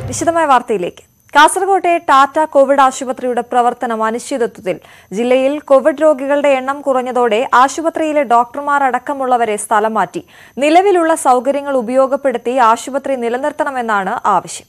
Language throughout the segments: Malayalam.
വിശദമായ വാർത്തയിലേക്ക് കാസർകോട്ടെ ടാറ്റ കോവിഡ് ആശുപത്രിയുടെ പ്രവർത്തനം അനിശ്ചിതത്വത്തിൽ ജില്ലയിൽ കോവിഡ് രോഗികളുടെ എണ്ണം കുറഞ്ഞതോടെ ആശുപത്രിയിലെ ഡോക്ടർമാർ അടക്കമുള്ളവരെ സ്ഥലം മാറ്റി നിലവിലുള്ള സൗകര്യങ്ങൾ ഉപയോഗപ്പെടുത്തി ആശുപത്രി നിലനിർത്തണമെന്നാണ് ആവശ്യം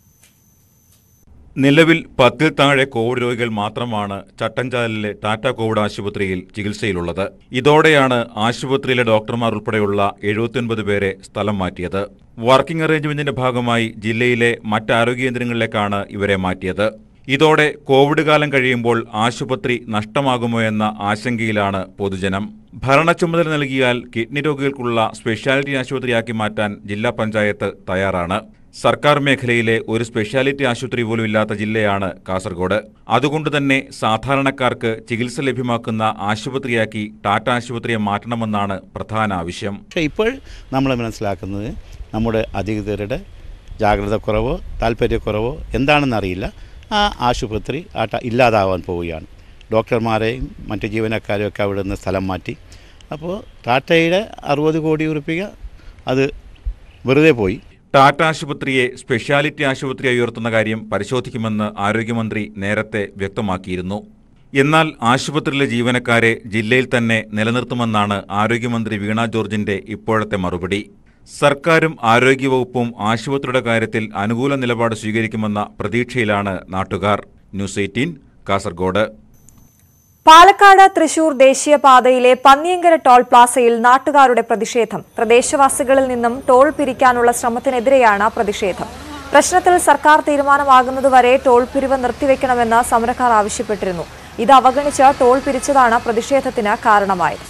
നിലവിൽ പത്തിൽ താഴെ കോവിഡ് രോഗികൾ മാത്രമാണ് ചട്ടഞ്ചാലിലെ ടാറ്റ കോവിഡ് ആശുപത്രിയിൽ ചികിത്സയിലുള്ളത് ഇതോടെയാണ് ആശുപത്രിയിലെ ഡോക്ടർമാർ ഉൾപ്പെടെയുള്ള എഴുപത്തിയൊൻപത് പേരെ സ്ഥലം മാറ്റിയത് വർക്കിംഗ് അറേഞ്ച്മെന്റിന്റെ ഭാഗമായി ജില്ലയിലെ മറ്റ് ആരോഗ്യ കേന്ദ്രങ്ങളിലേക്കാണ് ഇവരെ മാറ്റിയത് ഇതോടെ കോവിഡ് കാലം കഴിയുമ്പോൾ ആശുപത്രി നഷ്ടമാകുമോ എന്ന ആശങ്കയിലാണ് പൊതുജനം ഭരണ ചുമതല നൽകിയാൽ കിഡ്നി രോഗികൾക്കുള്ള സ്പെഷ്യാലിറ്റി ആശുപത്രിയാക്കി മാറ്റാൻ ജില്ലാ പഞ്ചായത്ത് തയ്യാറാണ് സർക്കാർ മേഖലയിലെ ഒരു സ്പെഷ്യാലിറ്റി ആശുപത്രി പോലും ഇല്ലാത്ത ജില്ലയാണ് കാസർഗോഡ് അതുകൊണ്ട് തന്നെ സാധാരണക്കാർക്ക് ചികിത്സ ലഭ്യമാക്കുന്ന ആശുപത്രിയാക്കി ടാറ്റ ആശുപത്രിയെ മാറ്റണമെന്നാണ് പ്രധാന ആവശ്യം പക്ഷേ ഇപ്പോൾ നമ്മൾ മനസ്സിലാക്കുന്നത് നമ്മുടെ അധികൃതരുടെ ജാഗ്രതക്കുറവോ താല്പര്യക്കുറവോ എന്താണെന്നറിയില്ല ആ ആശുപത്രി ആട്ട ഇല്ലാതാവാൻ പോവുകയാണ് ഡോക്ടർമാരെയും മറ്റ് ജീവനക്കാരെയും ഒക്കെ അവിടെ നിന്ന് സ്ഥലം മാറ്റി അപ്പോൾ ടാറ്റയുടെ അറുപത് കോടി ഉറുപ്പിക അത് വെറുതെ പോയി ടാറ്റ ആശുപത്രിയെ സ്പെഷ്യാലിറ്റി ആശുപത്രിയായി ഉയർത്തുന്ന കാര്യം പരിശോധിക്കുമെന്ന് ആരോഗ്യമന്ത്രി നേരത്തെ വ്യക്തമാക്കിയിരുന്നു എന്നാൽ ആശുപത്രിയിലെ ജീവനക്കാരെ ജില്ലയിൽ തന്നെ നിലനിർത്തുമെന്നാണ് ആരോഗ്യമന്ത്രി വീണ ജോർജിന്റെ ഇപ്പോഴത്തെ മറുപടി സർക്കാരും ആരോഗ്യവകുപ്പും ആശുപത്രിയുടെ കാര്യത്തിൽ അനുകൂല നിലപാട് സ്വീകരിക്കുമെന്ന പ്രതീക്ഷയിലാണ് നാട്ടുകാർ ന്യൂസ് എയ്റ്റീൻ കാസർഗോഡ് പാലക്കാട് തൃശൂർ ദേശീയപാതയിലെ പന്നിയങ്കര ടോൾ പ്ലാസയിൽ നാട്ടുകാരുടെ പ്രതിഷേധം പ്രദേശവാസികളിൽ നിന്നും ടോൾ പിരിക്കാനുള്ള ശ്രമത്തിനെതിരെയാണ് പ്രതിഷേധം പ്രശ്നത്തിൽ സർക്കാർ തീരുമാനമാകുന്നതുവരെ ടോൾ പിരിവ് നിർത്തിവെക്കണമെന്ന് സമരക്കാർ ആവശ്യപ്പെട്ടിരുന്നു ഇത് അവഗണിച്ച് ടോൾ പിരിച്ചതാണ് പ്രതിഷേധത്തിന് കാരണമായത്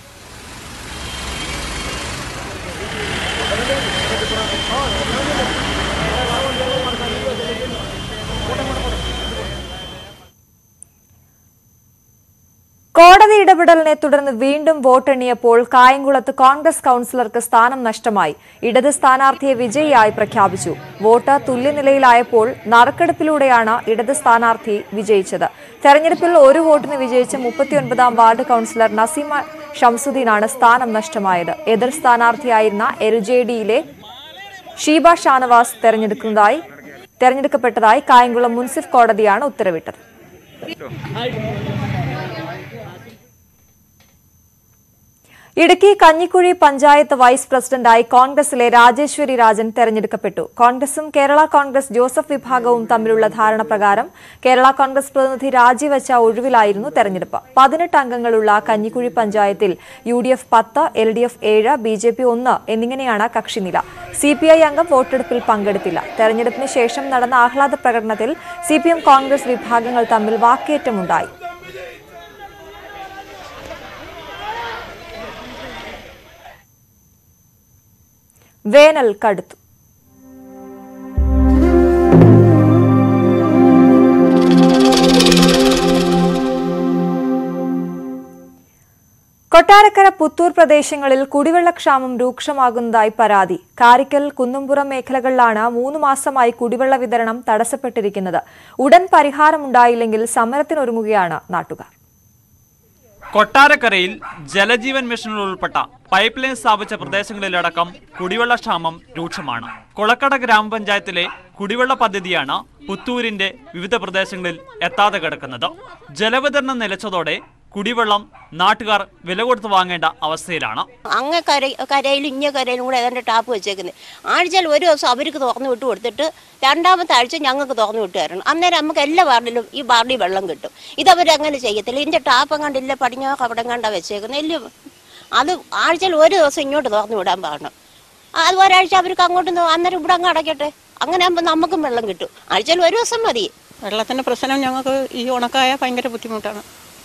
കോടതി ഇടപെടലിനെ തുടർന്ന് വീണ്ടും വോട്ടെണ്ണിയപ്പോൾ കായംകുളത്ത് കോൺഗ്രസ് കൌൺസിലർക്ക് സ്ഥാനം നഷ്ടമായി ഇടത് സ്ഥാനാർത്ഥിയെ വിജയിയായി പ്രഖ്യാപിച്ചു വോട്ട് തുല്യനിലയിലായപ്പോൾ നറുക്കെടുപ്പിലൂടെയാണ് ഇടത് സ്ഥാനാർത്ഥി വിജയിച്ചത് തെരഞ്ഞെടുപ്പിൽ ഒരു വോട്ടിന് വിജയിച്ച മുപ്പത്തിയൊൻപതാം വാർഡ് കൌൺസിലർ നസീമ ഷംസുദ്ദീനാണ് സ്ഥാനം നഷ്ടമായത് എതിർ സ്ഥാനാർത്ഥിയായിരുന്ന എൽ ജെ ഡിയിലെ ഷീബ ഷാനവാസ് തെരഞ്ഞെടുക്കുന്നതായി തെരഞ്ഞെടുക്കപ്പെട്ടതായി കായംകുളം മുൻസിഫ് കോടതിയാണ് ഉത്തരവിട്ടത് ഇടുക്കി കഞ്ഞിക്കുഴി പഞ്ചായത്ത് വൈസ് പ്രസിഡന്റായി കോൺഗ്രസിലെ രാജേശ്വരി രാജൻ തെരഞ്ഞെടുക്കപ്പെട്ടു കോൺഗ്രസും കേരള കോൺഗ്രസ് ജോസഫ് വിഭാഗവും തമ്മിലുള്ള ധാരണ പ്രകാരം കേരള കോൺഗ്രസ് പ്രതിനിധി രാജിവെച്ച ഒഴിവിലായിരുന്നു തെരഞ്ഞെടുപ്പ് പതിനെട്ട് അംഗങ്ങളുള്ള കഞ്ഞിക്കുഴി പഞ്ചായത്തിൽ യു ഡി എഫ് പത്ത് എൽ ഡി എഫ് ഏഴ് ബി ജെ പി ഒന്ന് എന്നിങ്ങനെയാണ് കക്ഷിനില സി പി ഐ അംഗം വോട്ടെടുപ്പിൽ പങ്കെടുത്തില്ല തെരഞ്ഞെടുപ്പിന് ശേഷം നടന്ന ആഹ്ലാദ പ്രകടനത്തിൽ സി പി എം കോൺഗ്രസ് വിഭാഗങ്ങൾ തമ്മിൽ വാക്കേറ്റമുണ്ടായി വേനൽ കടുത്തു കൊട്ടാരക്കര പുത്തൂർ പ്രദേശങ്ങളിൽ കുടിവെള്ളക്ഷാമം രൂക്ഷമാകുന്നതായി പരാതി കാരിക്കൽ കുന്നുംപുറം മേഖലകളിലാണ് മൂന്ന് മാസമായി കുടിവെള്ള വിതരണം തടസ്സപ്പെട്ടിരിക്കുന്നത് ഉടൻ പരിഹാരമുണ്ടായില്ലെങ്കിൽ സമരത്തിനൊരുങ്ങുകയാണ് നാട്ടുകാർ കൊട്ടാരക്കരയിൽ ജലജീവൻ മിഷനിൽ ഉൾപ്പെട്ട പൈപ്പ് ലൈൻ സ്ഥാപിച്ച പ്രദേശങ്ങളിലടക്കം കുടിവെള്ള ക്ഷാമം രൂക്ഷമാണ് കൊളക്കട ഗ്രാമപഞ്ചായത്തിലെ കുടിവെള്ള പദ്ധതിയാണ് പുത്തൂരിന്റെ വിവിധ പ്രദേശങ്ങളിൽ എത്താതെ കിടക്കുന്നത് ജലവിതരണം നിലച്ചതോടെ കുടിവെള്ളം നാട്ടുകാർ വില കൊടുത്ത് വാങ്ങേണ്ട അവസ്ഥയിലാണ് അങ്ങ് കര കരയിലും ഇങ്ങ കരയിലും കൂടെ ഏതാണ്ട് ടാപ്പ് വെച്ചേക്കുന്നത് ആഴ്ചയിൽ ഒരു ദിവസം അവർക്ക് തുറന്നു വിട്ട് കൊടുത്തിട്ട് രണ്ടാമത്തെ ആഴ്ച ഞങ്ങൾക്ക് തുറന്നു വിട്ട് തരണം അന്നേരം നമുക്ക് എല്ലാ വാർഡിലും ഈ വാർഡിൽ വെള്ളം കിട്ടും ഇതവരങ്ങനെ ചെയ്യത്തില്ല ഇതിൻ്റെ ടാപ്പ് എങ്ങാണ്ടില്ല പടിഞ്ഞാക്ക് അവിടെ കണ്ടാ വെച്ചേക്കുന്നത് എല്ലാം അത് ആഴ്ചയിൽ ഒരു ദിവസം ഇങ്ങോട്ട് തുറന്നു വിടാൻ പാടണം അത് ഒരാഴ്ച അവർക്ക് അങ്ങോട്ട് നോ- അന്നേരം ഇവിടെ അങ്ങ് അടയ്ക്കട്ടെ അങ്ങനെ ആകുമ്പോൾ നമുക്കും വെള്ളം കിട്ടും ആഴ്ചയിൽ ഒരു ദിവസം മതി വെള്ളത്തിൻ്റെ പ്രശ്നം ഞങ്ങൾക്ക് ഈ ഉണക്കായ ഭയങ്കര ബുദ്ധിമുട്ടാണ്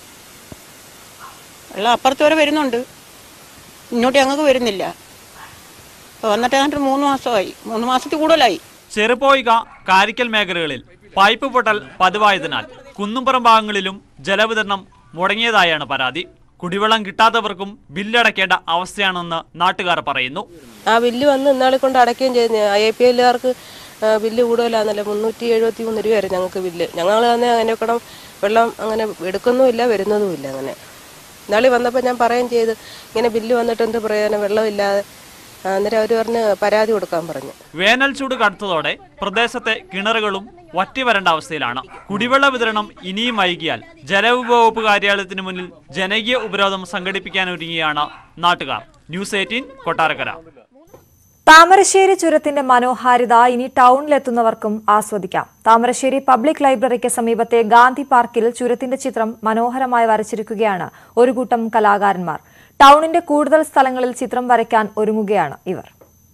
വെള്ളം അപ്പുറത്ത് വരെ വരുന്നുണ്ട് ഇങ്ങോട്ട് ഞങ്ങൾക്ക് വരുന്നില്ല ഇപ്പോൾ വന്നിട്ട് ഏതാണ്ട് ഒരു മൂന്ന് മാസമായി മൂന്ന് മാസത്തിൽ കൂടുതലായി ചെറുപോയിക കാരിക്കൽ മേഖലകളിൽ പൈപ്പ് പൊട്ടൽ പതിവായതിനാൽ കുന്നുംപുറം ഭാഗങ്ങളിലും ജലവിതരണം മുടങ്ങിയതായാണ് പരാതി കുടിവെള്ളം കിട്ടാത്തവർക്കും ബില്ലടയ്ക്കേണ്ട അവസ്ഥയാണെന്ന് നാട്ടുകാർ പറയുന്നു ആ ബില്ല് വന്ന് ഇന്നാളെ കൊണ്ട് അടയ്ക്കുകയും ചെയ്തു ഐ പി എല്ലുകാർക്ക് ബില്ല് കൂടുതലാന്നല്ലോ മുന്നൂറ്റി എഴുപത്തി മൂന്ന് രൂപയായിരുന്നു ഞങ്ങൾക്ക് ബില്ല് ഞങ്ങൾ തന്നെ അതിനെ കൂടെ വെള്ളം അങ്ങനെ എടുക്കുന്നുമില്ല വരുന്നതുമില്ല അങ്ങനെ ഇന്നാളി വന്നപ്പോൾ ഞാൻ പറയുകയും ചെയ്ത് ഇങ്ങനെ ബില്ല് വന്നിട്ട് എന്ത് പ്രയോജനം വെള്ളമില്ലാതെ അന്നേരം അവർ പറഞ്ഞ് പരാതി കൊടുക്കാൻ പറഞ്ഞു വേനൽ ചൂട് കടുത്തതോടെ പ്രദേശത്തെ കിണറുകളും വറ്റിവരേണ്ട അവസ്ഥയിലാണ് കുടിവെള്ള വിതരണം ഇനിയും വൈകിയാൽ ജലവിഭവ കാര്യാലയത്തിന് മുന്നിൽ ജനകീയ ഉപരോധം സംഘടിപ്പിക്കാനൊരുങ്ങിയാണ് നാട്ടുകാർ ന്യൂസ് എയ്റ്റീൻ കൊട്ടാരക്കര താമരശ്ശേരി ചുരത്തിന്റെ മനോഹാരിത ഇനി ടൗണിലെത്തുന്നവർക്കും ആസ്വദിക്കാം താമരശ്ശേരി പബ്ലിക് ലൈബ്രറിക്ക് സമീപത്തെ ഗാന്ധി പാർക്കിൽ ചുരത്തിന്റെ ചിത്രം മനോഹരമായി വരച്ചിരിക്കുകയാണ് ഒരു കൂട്ടം കലാകാരന്മാർ ടൗണിന്റെ കൂടുതൽ സ്ഥലങ്ങളിൽ ചിത്രം വരയ്ക്കാൻ ഒരുങ്ങുകയാണ് ഇവർ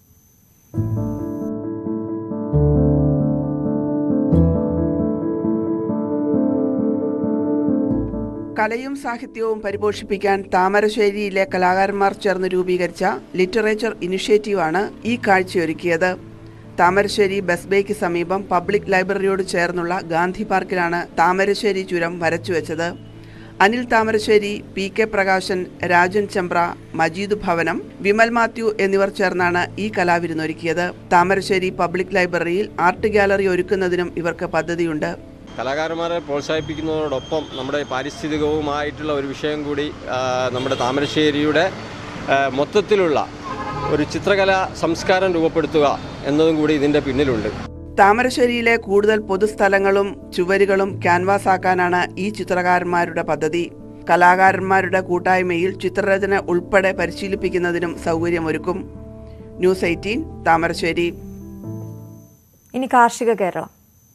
കലയും സാഹിത്യവും പരിപോഷിപ്പിക്കാൻ താമരശ്ശേരിയിലെ കലാകാരന്മാർ ചേർന്ന് രൂപീകരിച്ച ലിറ്ററേച്ചർ ഇനിഷ്യേറ്റീവാണ് ഈ കാഴ്ചയൊരുക്കിയത് താമരശ്ശേരി ബസ് ബേക്ക് സമീപം പബ്ലിക് ലൈബ്രറിയോട് ചേർന്നുള്ള ഗാന്ധി പാർക്കിലാണ് താമരശ്ശേരി ചുരം വരച്ചുവെച്ചത് അനിൽ താമരശ്ശേരി പി കെ പ്രകാശൻ രാജൻ ചമ്പ്ര മജീദ് ഭവനം വിമൽ മാത്യു എന്നിവർ ചേർന്നാണ് ഈ കലാവിരുന്നൊരുക്കിയത് താമരശ്ശേരി പബ്ലിക് ലൈബ്രറിയിൽ ആർട്ട് ഗാലറി ഒരുക്കുന്നതിനും ഇവർക്ക് പദ്ധതിയുണ്ട് കലാകാരന്മാരെ പ്രോത്സാഹിപ്പിക്കുന്നതോടൊപ്പം നമ്മുടെ പാരിസ്ഥിതികവുമായിട്ടുള്ള ഒരു വിഷയം കൂടി ആ, നമ്മുടെ താമരശ്ശേരിയുടെ ആ, മൊത്തത്തിലുള്ള ഒരു ചിത്രകലാ സംസ്കാരം രൂപപ്പെടുത്തുക എന്നതും കൂടി ഇതിൻ്റെ പിന്നിലുണ്ട് താമരശ്ശേരിയിലെ കൂടുതൽ പൊതുസ്ഥലങ്ങളും ചുവരുകളും ക്യാൻവാസ് ആക്കാനാണ് ഈ ചിത്രകാരന്മാരുടെ പദ്ധതി കലാകാരന്മാരുടെ കൂട്ടായ്മയിൽ ചിത്രരചന ഉൾപ്പെടെ പരിശീലിപ്പിക്കുന്നതിനും സൗകര്യമൊരുക്കും ന്യൂസ് എയ്റ്റീൻ താമരശ്ശേരി ഇനി കാർഷിക കേരളം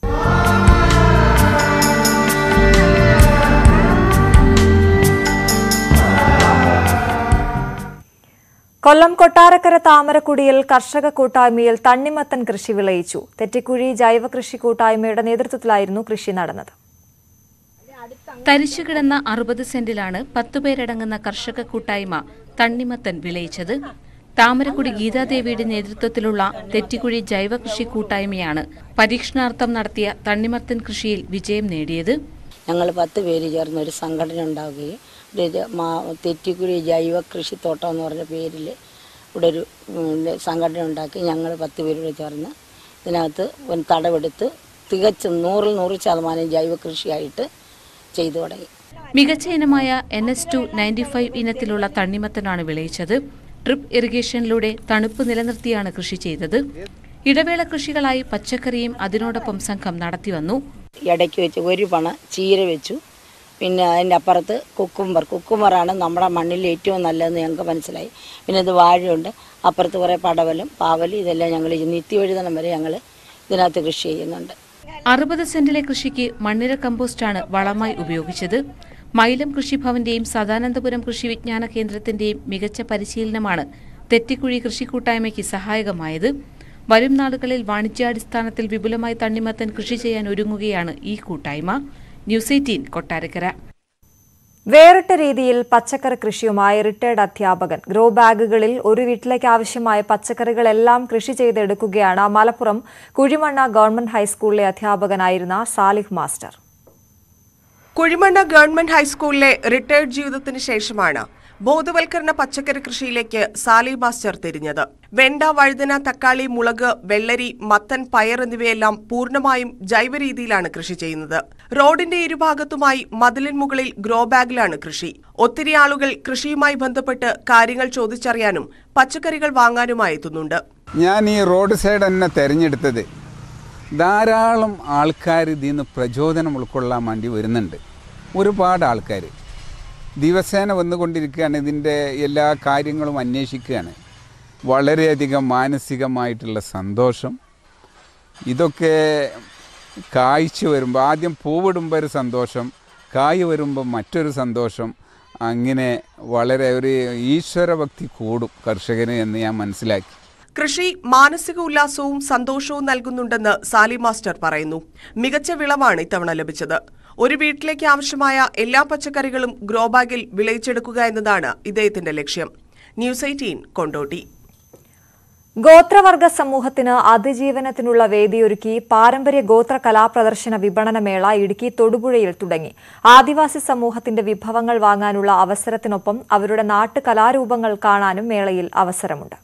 കൊല്ലം കൊട്ടാരക്കര താമരക്കുടിയിൽ കർഷക കൂട്ടായ്മയിൽ തണ്ണിമത്തൻ കൃഷി വിളയിച്ചു തെറ്റിക്കുഴി ജൈവ കൃഷി കൂട്ടായ്മയുടെ നേതൃത്വത്തിലായിരുന്നു കൃഷി നടന്നത് തരിച്ചുകിടന്ന അറുപത് സെന്റിലാണ് പത്തുപേരടങ്ങുന്ന കർഷക കൂട്ടായ്മ തണ്ണിമത്തൻ വിളയിച്ചത് താമരക്കുടി ഗീതാദേവിയുടെ നേതൃത്വത്തിലുള്ള തെറ്റിക്കുഴി ജൈവ കൃഷി കൂട്ടായ്മയാണ് പരീക്ഷണാർത്ഥം നടത്തിയ തണ്ണിമത്തൻ കൃഷിയിൽ വിജയം നേടിയത് ഞങ്ങൾ പത്ത് പേര് ചേർന്ന് ഒരു സംഘടന ഉണ്ടാവുകയും ഒരു ഇത് മാ- തെറ്റിക്കുഴി ജൈവ കൃഷിത്തോട്ടം എന്ന് പറഞ്ഞ പേരിൽ ഇവിടെ ഒരു ഉം, സംഘടന ഉണ്ടാക്കി ഞങ്ങൾ പത്ത് പേരോട് ചേർന്ന് ഇതിനകത്ത് ഒരു തടവെടുത്ത് തികച്ചും നൂറിൽ നൂറ് ശതമാനം ജൈവ കൃഷിയായിട്ട് ചെയ്തു തുടങ്ങി മികച്ച ഇനമായ N S two ninety five ഇനത്തിലുള്ള തണ്ണിമത്തനാണ് വിളയിച്ചത് ഡ്രിപ്പ് ഇറിഗേഷനിലൂടെ തണുപ്പ് നിലനിർത്തിയാണ് കൃഷി ചെയ്തത് ഇടവേള കൃഷികളായി പച്ചക്കറിയും അതിനോടൊപ്പം സംഘം നടത്തിവന്നു ഇടയ്ക്ക് വെച്ച് ഒരു പണ ചീര വെച്ചു പിന്നെ അതിൻ്റെ അപ്പുറത്ത് കുക്കുംബർ കുക്കുംബറാണ് നമ്മുടെ മണ്ണിൽ ഏറ്റവും നല്ലതെന്ന് ഞങ്ങൾക്ക് മനസ്സിലായി പിന്നെ ഇത് വാഴയുണ്ട് അപ്പുറത്ത് കുറേ പടവലും പാവലും ഇതെല്ലാം ഞങ്ങൾ നിത്യവഴുതണം വരെ ഞങ്ങൾ ഇതിനകത്ത് കൃഷി ചെയ്യുന്നുണ്ട് അറുപത് സെന്റിലെ കൃഷിക്ക് മണ്ണിര കമ്പോസ്റ്റാണ് വളമായി ഉപയോഗിച്ചത് മൈലം കൃഷിഭവന്റെയും സദാനന്ദപുരം കൃഷി വിജ്ഞാന കേന്ദ്രത്തിന്റെയും മികച്ച പരിശീലനമാണ് തെറ്റിക്കുഴി കൃഷിക്കൂട്ടായ്മയ്ക്ക് സഹായകമായത് വരും നാളുകളിൽ വാണിജ്യാടിസ്ഥാനത്തിൽ വിപുലമായി തണ്ണിമത്തൻ കൃഷി ചെയ്യാൻ ഒരുങ്ങുകയാണ് ഈ കൂട്ടായ്മ ന്യൂസ് എയ്റ്റീൻ കൊട്ടാരക്കര വേറിട്ട രീതിയിൽ പച്ചക്കറി കൃഷിയുമായി റിട്ടയർഡ് അധ്യാപകൻ ഗ്രോ ബാഗുകളിൽ ഒരു വീട്ടിലേക്ക് ആവശ്യമായ പച്ചക്കറികളെല്ലാം കൃഷി ചെയ്തെടുക്കുകയാണ് മലപ്പുറം കുഴിമണ്ണ ഗവൺമെന്റ് ഹൈസ്കൂളിലെ അധ്യാപകനായിരുന്ന സാലിഹ് മാസ്റ്റർ കുഴിമണ്ണ ഗവൺമെന്റ് ഹൈസ്കൂളിലെ റിട്ടയർഡ് ജീവിതത്തിന് ശേഷമാണ് ബോധവൽക്കരണ പച്ചക്കറി കൃഷിയിലേക്ക് സാലി മാസ്റ്റർ തിരിഞ്ഞത് വെണ്ട വഴുതന തക്കാളി മുളക് വെള്ളരി മത്തൻ പയർ എന്നിവയെല്ലാം പൂർണ്ണമായും ജൈവ രീതിയിലാണ് കൃഷി ചെയ്യുന്നത് റോഡിന്റെ ഇരുഭാഗത്തുമായി മതിലിൻ മുകളിൽ ഗ്രോ ബാഗിലാണ് കൃഷി ഒത്തിരി ആളുകൾ കൃഷിയുമായി ബന്ധപ്പെട്ട് കാര്യങ്ങൾ ചോദിച്ചറിയാനും പച്ചക്കറികൾ വാങ്ങാനുമായി എത്തുന്നുണ്ട് ഞാൻ ഈ റോഡ് സൈഡ് തന്നെ തിരഞ്ഞെടുത്തത് ധാരാളം ആൾക്കാർ ഇതിൽ നിന്ന് പ്രചോദനം ഉൾക്കൊള്ളാൻ വേണ്ടി വരുന്നുണ്ട് ഒരുപാട് ആൾക്കാർ ദിവസേന വന്നുകൊണ്ടിരിക്കുകയാണ് ഇതിൻ്റെ എല്ലാ കാര്യങ്ങളും അന്വേഷിക്കുകയാണ് വളരെയധികം മാനസികമായിട്ടുള്ള സന്തോഷം ഇതൊക്കെ കായ്ച്ച വരുമ്പോൾ ആദ്യം പൂവിടുമ്പോൾ ഒരു സന്തോഷം കായ് വരുമ്പോൾ മറ്റൊരു സന്തോഷം അങ്ങനെ വളരെ ഒരു ഈശ്വരഭക്തി കൂടും കർഷകന് എന്ന് ഞാൻ മനസ്സിലാക്കി കൃഷി മാനസിക ഉല്ലാസവും സന്തോഷവും നൽകുന്നുണ്ടെന്ന് സാലി മാസ്റ്റർ പറയുന്നു മികച്ച വിളവാണ് ഇത്തവണ ലഭിച്ചത് ഒരു വീട്ടിലേക്ക് ആവശ്യമായ എല്ലാ പച്ചക്കറികളും ഗ്രോ ബാഗിൽ വിളയിച്ചെടുക്കുക എന്നതാണ് ഇദ്ദേഹത്തിന്റെ ലക്ഷ്യം ന്യൂസ് എയ്റ്റീൻ കൊണ്ടോട്ടി ഗോത്രവർഗ സമൂഹത്തിന് അതിജീവനത്തിനുള്ള വേദിയൊരുക്കി പാരമ്പര്യ ഗോത്ര കലാപ്രദർശന വിപണന മേള ഇടുക്കി തൊടുപുഴയിൽ തുടങ്ങി ആദിവാസി സമൂഹത്തിന്റെ വിഭവങ്ങൾ വാങ്ങാനുള്ള അവസരത്തിനൊപ്പം അവരുടെ നാട്ടു കലാരൂപങ്ങൾ കാണാനും മേളയിൽ അവസരമുണ്ട്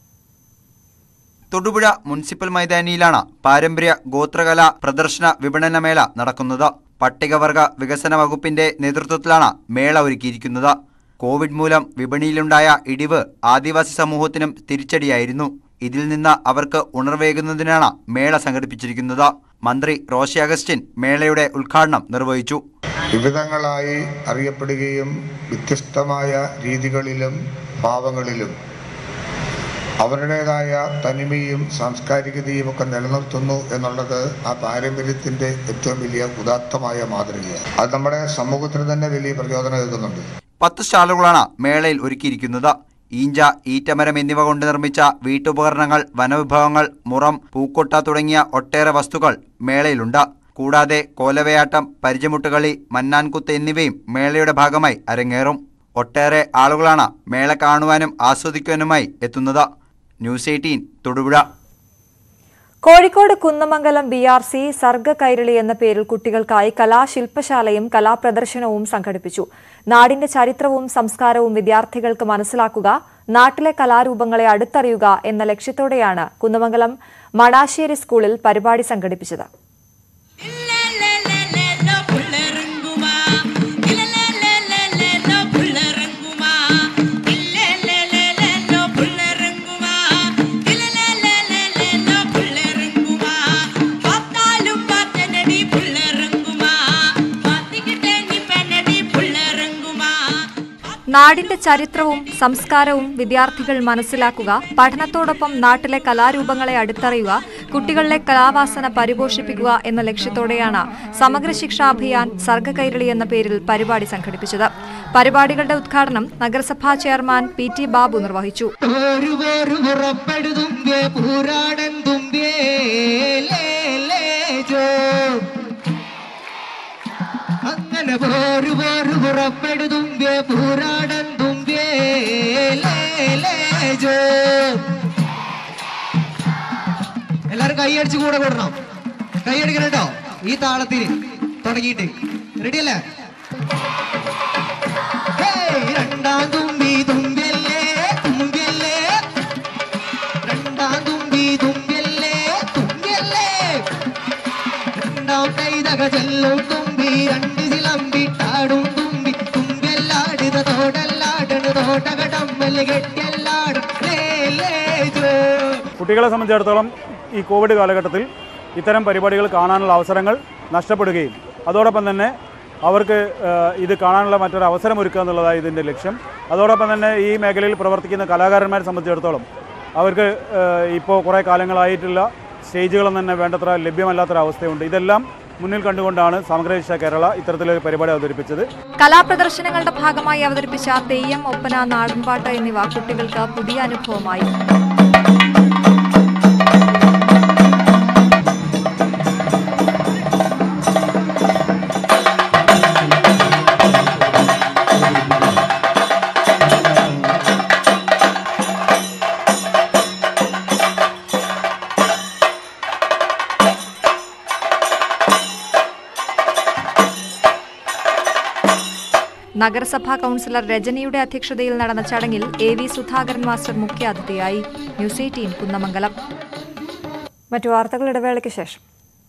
തൊടുപുഴ മുനിസിപ്പൽ മൈതാനിയിലാണ് പാരമ്പര്യ ഗോത്രകല പ്രദർശന വിപണനമേള നടക്കുന്നത് പട്ടികവർഗ വികസന വകുപ്പിന്റെ നേതൃത്വത്തിലാണ് മേള ഒരുക്കിയിരിക്കുന്നത് കോവിഡ് മൂലം വിപണിയിലുണ്ടായ ഇടിവ് ആദിവാസി സമൂഹത്തിനും തിരിച്ചടിയായിരുന്നു ഇതിൽ നിന്ന് അവർക്ക് ഉണർവേകുന്നതിനാണ് മേള സംഘടിപ്പിച്ചിരിക്കുന്നത് മന്ത്രി റോഷി അഗസ്റ്റിൻ മേളയുടെ ഉദ്ഘാടനം നിർവഹിച്ചു വിവിധങ്ങളായി അറിയപ്പെടുകയും വ്യത്യസ്തമായ രീതികളിലും ഭാവങ്ങളിലും അവരുടേതായ തനിമയും സാംസ്കാരികതയും ഒക്കെ നിലനിർത്തുന്നു എന്നുള്ളത് ആ പാരമ്പര്യത്തിന്റെ ഏറ്റവും വലിയ ഉദാത്തമായ മാതൃകയാണ് അത് നമ്മുടെ സമൂഹത്തിന് തന്നെ വലിയ പ്രചോദനമേകുന്നുണ്ട് പത്ത് സ്റ്റാളുകളാണ് മേളയിൽ ഒരുക്കിയിരിക്കുന്നത് ഈഞ്ച ഈറ്റമരം എന്നിവ കൊണ്ട് നിർമ്മിച്ച വീട്ടുപകരണങ്ങൾ വനവിഭവങ്ങൾ മുറം പൂക്കൊട്ട തുടങ്ങിയ ഒട്ടേറെ വസ്തുക്കൾ മേളയിലുണ്ട് കൂടാതെ കോലവയാട്ടം പരിചമുട്ടുകളി മന്നാൻകുത്ത് എന്നിവയും മേളയുടെ ഭാഗമായി അരങ്ങേറും ഒട്ടേറെ ആളുകളാണ് മേള കാണുവാനും ആസ്വദിക്കുവാനുമായി എത്തുന്നത് news eighteen Thodupuzha Kozhikode Kunnamangalam B R C Sarga Kairali എന്ന പേരിൽ കുട്ടികൾക്കായി കലാശില്പശാലയും കലാപ്രദർശനവും സംഘടിപ്പിച്ചു നാടിന്റെ ചരിത്രവും സംസ്കാരവും വിദ്യാർത്ഥികൾക്ക് മനസ്സിലാക്കുക നാട്ടിലെ കലാരൂപങ്ങളെ അടുത്തറിയുക എന്ന ലക്ഷ്യത്തോടെയാണ് കുന്നമംഗലം മണാശ്ശേരി സ്കൂളിൽ പരിപാടി സംഘടിപ്പിച്ചത് നാടിന്റെ ചരിത്രവും സംസ്കാരവും വിദ്യാർത്ഥികൾ മനസ്സിലാക്കുക പഠനത്തോടൊപ്പം നാട്ടിലെ കലാരൂപങ്ങളെ അടുത്തറിയുക കുട്ടികളിലെ കലാവാസന പരിപോഷിപ്പിക്കുക എന്ന ലക്ഷ്യത്തോടെയാണ് സമഗ്ര ശിക്ഷാ അഭിയാൻ സർഗകൈരളി എന്ന പേരിൽ പരിപാടി സംഘടിപ്പിച്ചത് പരിപാടികളുടെ ഉദ്ഘാടനം നഗരസഭാ ചെയർമാൻ പി ടി ബാബു നിർവഹിച്ചു അങ്ങനെ പോരു പോരു പുറപ്പെടുതുമ്പേ പൂരാടൻ തുമ്പേ ലേ, ലേ, ജോ. എല്ലാരും കൈയടിച്ച് കൂടെ കൂടണം കൈയടിക്കണം കേട്ടോ ഈ താളത്തിന് തുടങ്ങിയിട്ട് റെഡി അല്ലേ ഹേയ്, രണ്ടാം തുമ്പി തുമ്പിയല്ലേ തുമ്പിയല്ലേ രണ്ടാം തുമ്പി തുമ്പിയല്ലേ തുമ്പിയല്ലേ രണ്ടാം കൈതക ചെല്ലും തുമ്പി രണ്ട് ചിലമ്പിട്ടാടും തുമ്പി തുമ്പെല്ലാടുക തോടല്ലാടണ് തോട്ടകടമ്മല് കെട്ടിയല്ലാടും ലേ ലേ ജോ കുട്ടികളെ സംബന്ധിച്ചിടത്തോളം ഈ കോവിഡ് കാലഘട്ടത്തിൽ ഇത്തരം പരിപാടികൾ കാണാനുള്ള അവസരങ്ങൾ നഷ്ടപ്പെടുകയും അതോടൊപ്പം തന്നെ അവർക്ക് ഏഹ്, ഇത് കാണാനുള്ള മറ്റൊരു അവസരം ഒരുക്കുക എന്നുള്ളതാണ് ഇതിൻ്റെ ലക്ഷ്യം അതോടൊപ്പം തന്നെ ഈ മേഖലയിൽ പ്രവർത്തിക്കുന്ന കലാകാരന്മാരെ സംബന്ധിച്ചിടത്തോളം അവർക്ക് ഏഹ്, ഇപ്പോൾ കുറേ കാലങ്ങളായിട്ടുള്ള സ്റ്റേജുകളൊന്നും തന്നെ വേണ്ടത്ര ലഭ്യമല്ലാത്തൊരവസ്ഥയുണ്ട് ഇതെല്ലാം മുന്നിൽ കണ്ടുകൊണ്ടാണ് സമഗ്ര ശിക്ഷ കേരള ഇത്തരത്തിലൊരു പരിപാടി അവതരിപ്പിച്ചത് കലാപ്രദർശനങ്ങളുടെ ഭാഗമായി അവതരിപ്പിച്ച തെയ്യം ഒപ്പന നാടൻപാട്ട് എന്നിവ കുട്ടികൾക്ക് പുതിയ അനുഭവമായി നഗരസഭാ കൌൺസിലർ രജനിയുടെ അധ്യക്ഷതയിൽ നടന്ന ചടങ്ങിൽ എ വി സുധാകരൻ മാസ്റ്റർ മുഖ്യാതിഥിയായി ന്യൂസ് എയ്റ്റീൻ കുന്നമംഗലം മറ്റു വാർത്തകൾ ഇടവേളയ്ക്ക് ശേഷം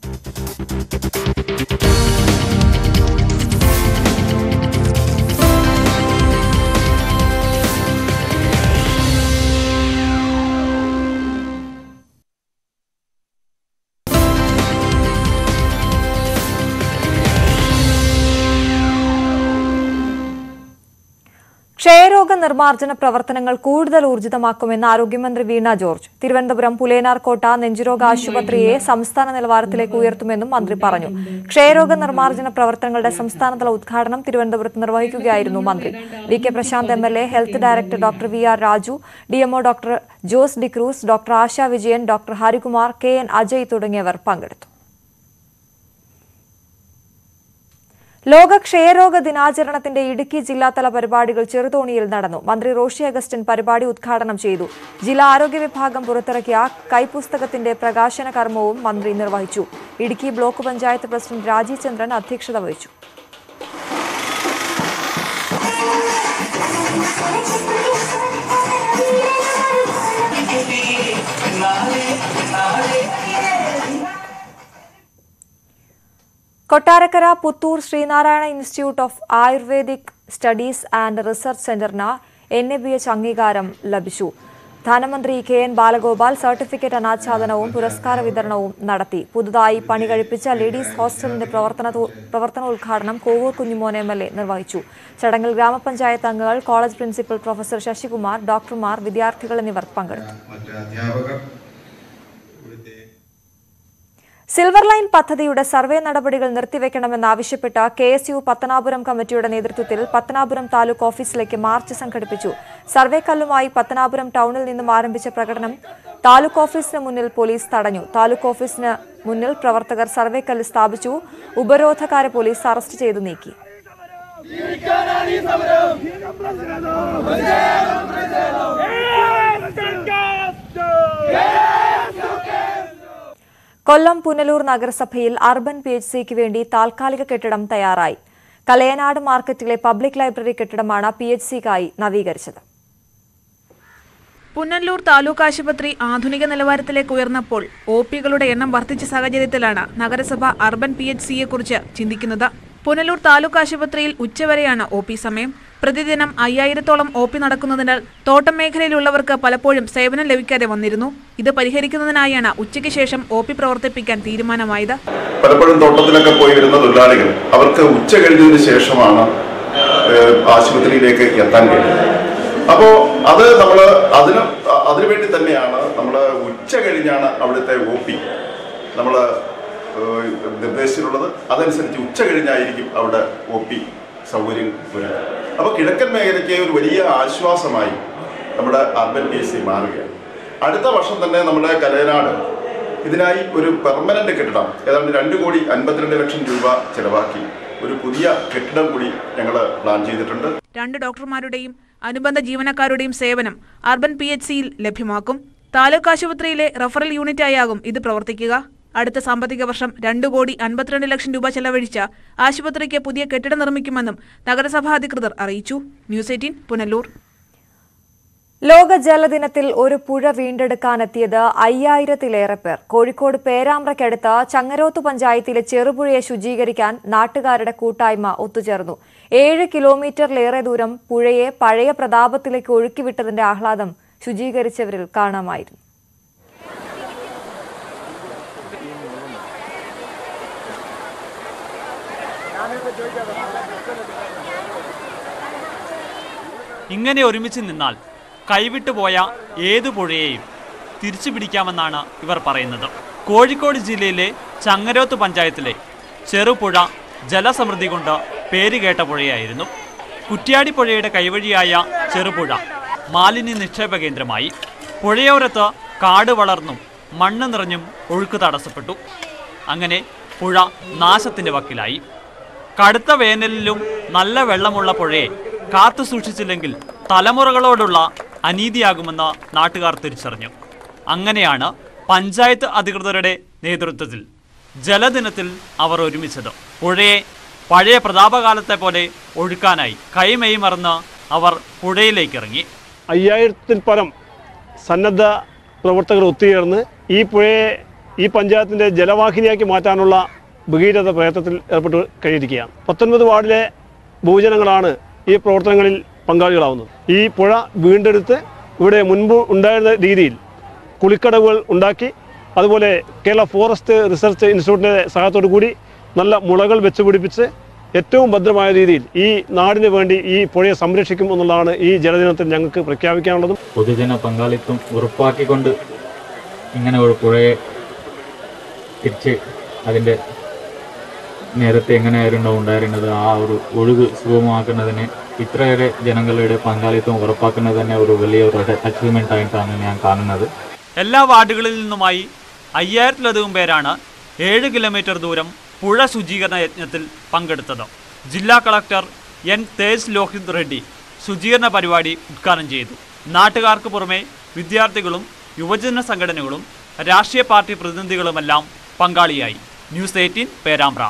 ക്ഷയരോഗ നിർമ്മാർജ്ജന പ്രവർത്തനങ്ങൾ കൂടുതൽ ഊർജിതമാക്കുമെന്ന് ആരോഗ്യമന്ത്രി വീണ ജോർജ് തിരുവനന്തപുരം പുലേനാർകോട്ട നെഞ്ചുരോഗ ആശുപത്രിയെ സംസ്ഥാന നിലവാരത്തിലേക്ക് ഉയർത്തുമെന്നും മന്ത്രി പറഞ്ഞു ക്ഷയരോഗ നിർമ്മാർജ്ജന പ്രവർത്തനങ്ങളുടെ സംസ്ഥാനതല ഉദ്ഘാടനം തിരുവനന്തപുരത്ത് നിർവഹിക്കുകയായിരുന്നു മന്ത്രി V K Prashanth M L A health director doctor V R Raju DMO doctor Jose D'Cruz doctor Asha Vijayan doctor Harikumar K N Ajay തുടങ്ങിയവർ പങ്കെടുത്തു ലോക ക്ഷയരോഗ ദിനാചരണത്തിന്റെ ഇടുക്കി ജില്ലാതല പരിപാടികൾ ചെറുതോണിയിൽ നടന്നു മന്ത്രി റോഷി അഗസ്റ്റിൻ പരിപാടി ഉദ്ഘാടനം ചെയ്തു ജില്ലാ ആരോഗ്യ വിഭാഗം പുറത്തിറക്കിയ കൈപ്പുസ്തകത്തിന്റെ പ്രകാശന കർമ്മവും മന്ത്രി നിർവഹിച്ചു ഇടുക്കി ബ്ലോക്ക് പഞ്ചായത്ത് പ്രസിഡന്റ് രാജീവ് ചന്ദ്രൻ അധ്യക്ഷത വഹിച്ചു Kottarakkara Puthur Sreenarayana institute of ayurvedic studies and research സെന്ററിന് എൻ എ ബി എച്ച് അംഗീകാരം ലഭിച്ചു ധനമന്ത്രി കെ എൻ ബാലഗോപാൽ സർട്ടിഫിക്കറ്റ് അനാച്ഛാദനവും പുരസ്കാര വിതരണവും നടത്തി പുതുതായി പണി കഴിപ്പിച്ച ലേഡീസ് ഹോസ്റ്റലിന്റെ പ്രവർത്തന പ്രവർത്തനോദ്ഘാടനം Kovoor Kunjumon M L A നിർവഹിച്ചു ചടങ്ങിൽ ഗ്രാമപഞ്ചായത്ത് അംഗങ്ങൾ കോളേജ് പ്രിൻസിപ്പൽ പ്രൊഫസർ ശശികുമാർ ഡോക്ടർമാർ വിദ്യാർത്ഥികൾ എന്നിവർ പങ്കെടുത്തു സിൽവർ ലൈൻ പദ്ധതിയുടെ സർവേ നടപടികൾ നിർത്തിവെക്കണമെന്നാവശ്യപ്പെട്ട് കെ എസ് യു പത്തനാപുരം കമ്മിറ്റിയുടെ നേതൃത്വത്തിൽ പത്തനാപുരം താലൂക്ക് ഓഫീസിലേക്ക് മാർച്ച് സംഘടിപ്പിച്ചു സർവേ കല്ലുമായി പത്തനാപുരം ടൗണിൽ നിന്നും ആരംഭിച്ച പ്രകടനം താലൂക്ക് ഓഫീസിന് മുന്നിൽ പോലീസ് തടഞ്ഞു താലൂക്ക് ഓഫീസിന് മുന്നിൽ പ്രവർത്തകർ സർവേ കല്ല് സ്ഥാപിച്ചു ഉപരോധക്കാരെ പോലീസ് അറസ്റ്റ് ചെയ്തു നീക്കി കൊല്ലം പുനലൂർ നഗരസഭയിൽ അർബൻ പി എച്ച് സിക്ക് വേണ്ടി താൽക്കാലിക കെട്ടിടം തയ്യാറായി കലയനാട് മാർക്കറ്റിലെ പബ്ലിക് ലൈബ്രറി കെട്ടിടമാണ് പി എച്ച് സിക്കായി നവീകരിച്ചത് പുനല്ലൂർ താലൂക്ക് ആശുപത്രി ആധുനിക നിലവാരത്തിലേക്ക് ഉയർന്നപ്പോൾ ഒ പികളുടെ എണ്ണം വർദ്ധിച്ച സാഹചര്യത്തിലാണ് നഗരസഭ അർബൻ പി എച്ച് സിയെക്കുറിച്ച് ചിന്തിക്കുന്നത് പുനലൂർ താലൂക്ക് ആശുപത്രിയിൽ ഉച്ചവരെയാണ് ഒ പി സമയം പ്രതിദിനം അയ്യായിരത്തോളം ഒ പി നടക്കുന്നതിനാൽ തോട്ടം മേഖലയിലുള്ളവർക്ക് പലപ്പോഴും സേവനം ലഭിക്കാതെ വന്നിരുന്നു ഇത് പരിഹരിക്കുന്നതിനായാണ് ഉച്ചയ്ക്ക് ശേഷം ഒ പി പ്രവർത്തിപ്പിക്കാൻ തീരുമാനമായത് പലപ്പോഴും തോട്ടത്തിലൊക്കെ പോയി വരുന്ന തൊഴിലാളികൾ അവർക്ക് ഉച്ച കഴിഞ്ഞതിന് ശേഷമാണ് ഏഹ്, ആശുപത്രിയിലേക്ക് എത്താൻ കഴിയുന്നത് അപ്പോൾ അത് നമ്മൾ അതിന് അതിനു വേണ്ടി തന്നെയാണ് നമ്മൾ ഉച്ച കഴിഞ്ഞാണ് അവിടുത്തെ ഒ പി നമ്മൾ നിർദ്ദേശിച്ചിട്ടുള്ളത് അതനുസരിച്ച് ഉച്ച കഴിഞ്ഞായിരിക്കും അവിടെ ഒ പി സൗകര്യം വരുന്നത് അപ്പോൾ കിഴക്കൻ മേഖലയ്ക്ക് ഒരു വലിയ ആശ്വാസമായി നമ്മുടെ അർബൻ പി എസ് സി മാറുകയാണ് അടുത്ത വർഷം തന്നെ നമ്മുടെ കലയനാട് ഇതിനായി ഒരു പെർമനന്റ് കെട്ടിടം ഏതാണ്ട് രണ്ട് കോടി അൻപത്തിരണ്ട് ലക്ഷം രൂപ ചെലവാക്കി ഒരു പുതിയ കെട്ടിടം കൂടി ഞങ്ങൾ പ്ലാൻ ചെയ്തിട്ടുണ്ട് രണ്ട് ഡോക്ടർമാരുടെയും അനുബന്ധ ജീവനക്കാരുടെയും സേവനം അർബൻ പി എച്ച് സിയിൽ ലഭ്യമാക്കും താലൂക്ക് ആശുപത്രിയിലെ റഫറൽ യൂണിറ്റായാകും ഇത് പ്രവർത്തിക്കുക അടുത്ത സാമ്പത്തിക വർഷം രണ്ടു കോടി അൻപത്തിരണ്ട് ലക്ഷം രൂപ ചെലവഴിച്ച ആശുപത്രിക്ക് പുതിയ കെട്ടിടം നിർമ്മിക്കുമെന്നും നഗരസഭാ അധികൃതർ അറിയിച്ചു ന്യൂസ് എയ്റ്റീൻ പുനലൂർ ലോക ജലദിനത്തിൽ ഒരു പുഴ വീണ്ടെടുക്കാനെത്തിയത് അയ്യായിരത്തിലേറെ പേർ കോഴിക്കോട് പേരാമ്പ്രയ്ക്കടുത്ത് ചങ്ങരോത്ത് പഞ്ചായത്തിലെ ചെറുപുഴയെ ശുചീകരിക്കാൻ നാട്ടുകാരുടെ കൂട്ടായ്മ ഒത്തുചേർന്നു ഏഴ് കിലോമീറ്ററിലേറെ ദൂരം പുഴയെ പഴയ പ്രതാപത്തിലേക്ക് ഒഴുക്കിവിട്ടതിന്റെ ആഹ്ലാദം ശുചീകരിച്ചവരിൽ കാണാമായിരുന്നു ഇങ്ങനെ ഒരുമിച്ച് നിന്നാൽ കൈവിട്ടുപോയ ഏതു പുഴയെയും തിരിച്ചു പിടിക്കാമെന്നാണ് ഇവർ പറയുന്നത് കോഴിക്കോട് ജില്ലയിലെ ചങ്ങരോത്ത് പഞ്ചായത്തിലെ ചെറുപുഴ ജലസമൃദ്ധി കൊണ്ട് പേരുകേട്ട പുഴയായിരുന്നു കുറ്റ്യാടി പുഴയുടെ കൈവഴിയായ ചെറുപുഴ മാലിന്യ നിക്ഷേപ കേന്ദ്രമായി പുഴയോരത്ത് കാട് വളർന്നും മണ്ണ് നിറഞ്ഞും ഒഴുക്ക് തടസ്സപ്പെട്ടു അങ്ങനെ പുഴ നാശത്തിന്റെ വക്കിലായി കടുത്ത വേനലിലും നല്ല വെള്ളമുള്ള പുഴയെ കാത്തു സൂക്ഷിച്ചില്ലെങ്കിൽ തലമുറകളോടുള്ള അനീതിയാകുമെന്ന് നാട്ടുകാർ തിരിച്ചറിഞ്ഞു അങ്ങനെയാണ് പഞ്ചായത്ത് അധികൃതരുടെ നേതൃത്വത്തിൽ ജലദിനത്തിൽ അവർ ഒരുമിച്ചത് പുഴയെ പഴയ പ്രതാപകാലത്തെ പോലെ ഒഴുക്കാനായി കൈമെയ് മറന്ന് അവർ പുഴയിലേക്ക് ഇറങ്ങി അയ്യായിരത്തിൽ പരം സന്നദ്ധ പ്രവർത്തകർ ഒത്തുചേർന്ന് ഈ പുഴയെ ഈ പഞ്ചായത്തിൻ്റെ ജലവാഹിനിയാക്കി മാറ്റാനുള്ള ഭഗീരഥ പ്രയത്നത്തിൽ ഏർപ്പെട്ട് കഴിഞ്ഞിരിക്കുകയാണ് പത്തൊൻപത് വാർഡിലെ ഭൂജനങ്ങളാണ് ഈ പ്രവർത്തനങ്ങളിൽ പങ്കാളികളാവുന്നത് ഈ പുഴ വീണ്ടെടുത്ത് ഇവിടെ മുൻപ് ഉണ്ടായിരുന്ന രീതിയിൽ കുളിക്കടവുകൾ ഉണ്ടാക്കി അതുപോലെ കേരള ഫോറസ്റ്റ് റിസർച്ച് ഇൻസ്റ്റിറ്റ്യൂട്ടിൻ്റെ സഹായത്തോടു കൂടി നല്ല മുളകൾ വെച്ച് പിടിപ്പിച്ച് ഏറ്റവും ഭദ്രമായ രീതിയിൽ ഈ നാടിന് വേണ്ടി ഈ പുഴയെ സംരക്ഷിക്കും എന്നുള്ളതാണ് ഈ ജലദിനത്തിൽ ഞങ്ങൾക്ക് പ്രഖ്യാപിക്കാനുള്ളതും പൊതുജന പങ്കാളിത്തം ഉറപ്പാക്കിക്കൊണ്ട് ഇങ്ങനെ ഒരു പുഴയെ തിരിച്ച് അതിൻ്റെ നേരത്തെ എങ്ങനെയായിരുന്നു ഉണ്ടായിരുന്നത് ആ ഒരു ഒഴുക് സുഗമമാക്കുന്നതിന് ഇത്രയേറെ ജനങ്ങളുടെ പങ്കാളിത്തം ഉറപ്പാക്കുന്നത് തന്നെ ഒരു വലിയ ഒരു അച്ചീവ്മെൻ്റ് ആയിട്ടാണ് ഞാൻ കാണുന്നത് എല്ലാ വാർഡുകളിൽ നിന്നുമായി അയ്യായിരത്തിലധികം പേരാണ് ഏഴ് കിലോമീറ്റർ ദൂരം പുഴ ശുചീകരണ യജ്ഞത്തിൽ പങ്കെടുത്തത് ജില്ലാ കളക്ടർ എൻ തേജ് ലോഹിത് റെഡ്ഡി ശുചീകരണ പരിപാടി ഉദ്ഘാടനം ചെയ്തു നാട്ടുകാർക്ക് പുറമെ വിദ്യാർത്ഥികളും യുവജന സംഘടനകളും രാഷ്ട്രീയ പാർട്ടി പ്രതിനിധികളുമെല്ലാം പങ്കാളിയായി ന്യൂസ് എയ്റ്റീൻ പേരാമ്പ്ര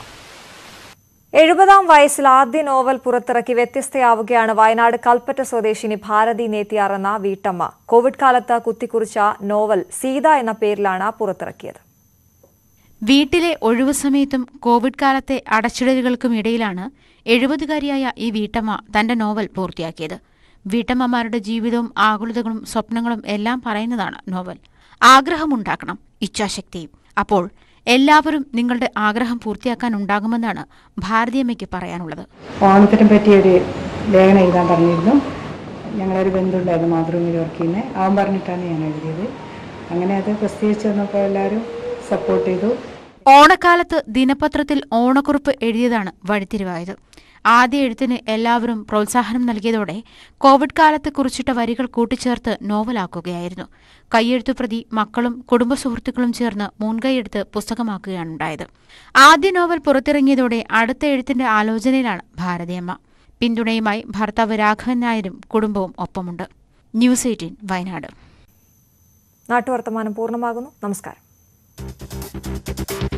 എഴുപതാം വയസ്സിൽ ആദ്യ നോവൽ പുറത്തിറക്കി വ്യത്യസ്തയാവുകയാണ് വയനാട് കൽപ്പറ്റ സ്വദേശിനി ഭാരതി നേത്തിയാർ എന്ന വീട്ടമ്മ കോവിഡ് കാലത്ത് കുത്തിക്കുറിച്ച നോവൽ സീത എന്ന പേരിലാണ് പുറത്തിറക്കിയത് വീട്ടിലെ ഒഴിവു സമയത്തും കോവിഡ് കാലത്തെ അടച്ചിടലുകൾക്കും ഇടയിലാണ് എഴുപതുകാരിയായ ഈ വീട്ടമ്മ തന്റെ നോവൽ പൂർത്തിയാക്കിയത് വീട്ടമ്മമാരുടെ ജീവിതവും ആകുലതകളും സ്വപ്നങ്ങളും എല്ലാം പറയുന്നതാണ് നോവൽ ആഗ്രഹമുണ്ടാക്കണം ഇച്ഛാശക്തിയും അപ്പോൾ എല്ലാവരും നിങ്ങളുടെ ആഗ്രഹം പൂർത്തിയാക്കാൻ ഉണ്ടാകുമെന്നാണ് ഭാരതീയമ്മയ്ക്ക് പറയാനുള്ളത് ഓണത്തിനെ പറ്റിയൊരു ലേഖനം എഴുതാൻ പറഞ്ഞിരുന്നു ഞങ്ങളൊരു ബന്ധുണ്ടായിരുന്നു മാതൃഭൂമിയിൽ വർക്ക് ചെയ്യുന്നത് അവൻ പറഞ്ഞിട്ടാണ് ഞാൻ എഴുതിയത് അങ്ങനെ അത് പ്രസിദ്ധീകരിച്ച് വന്നപ്പോൾ എല്ലാവരും സപ്പോർട്ട് ചെയ്തു ഓണക്കാലത്ത് ദിനപത്രത്തിൽ ഓണക്കുറിപ്പ് എഴുതിയതാണ് വഴിത്തിരിവായത് ആദ്യ എഴുത്തിന് എല്ലാവരും പ്രോത്സാഹനം നൽകിയതോടെ കോവിഡ് കാലത്ത് കുറിച്ചിട്ട വരികൾ കൂട്ടിച്ചേർത്ത് നോവലാക്കുകയായിരുന്നു കൈയെഴുത്തു പ്രതി മക്കളും കുടുംബ സുഹൃത്തുക്കളും ചേർന്ന് മുൻകൈയെടുത്ത് പുസ്തകമാക്കുകയാണുണ്ടായത് ആദ്യ നോവൽ പുറത്തിറങ്ങിയതോടെ അടുത്ത എഴുത്തിന്റെ ആലോചനയിലാണ് ഭാരതിയമ്മ പിന്തുണയുമായി ഭർത്താവ് രാഘവൻ നായരും കുടുംബവും ഒപ്പമുണ്ട് ന്യൂസ് എയ്റ്റീൻ വയനാട് നാട്ടുവർത്തമാനം പൂർണ്ണമാകുന്നു നമസ്കാരം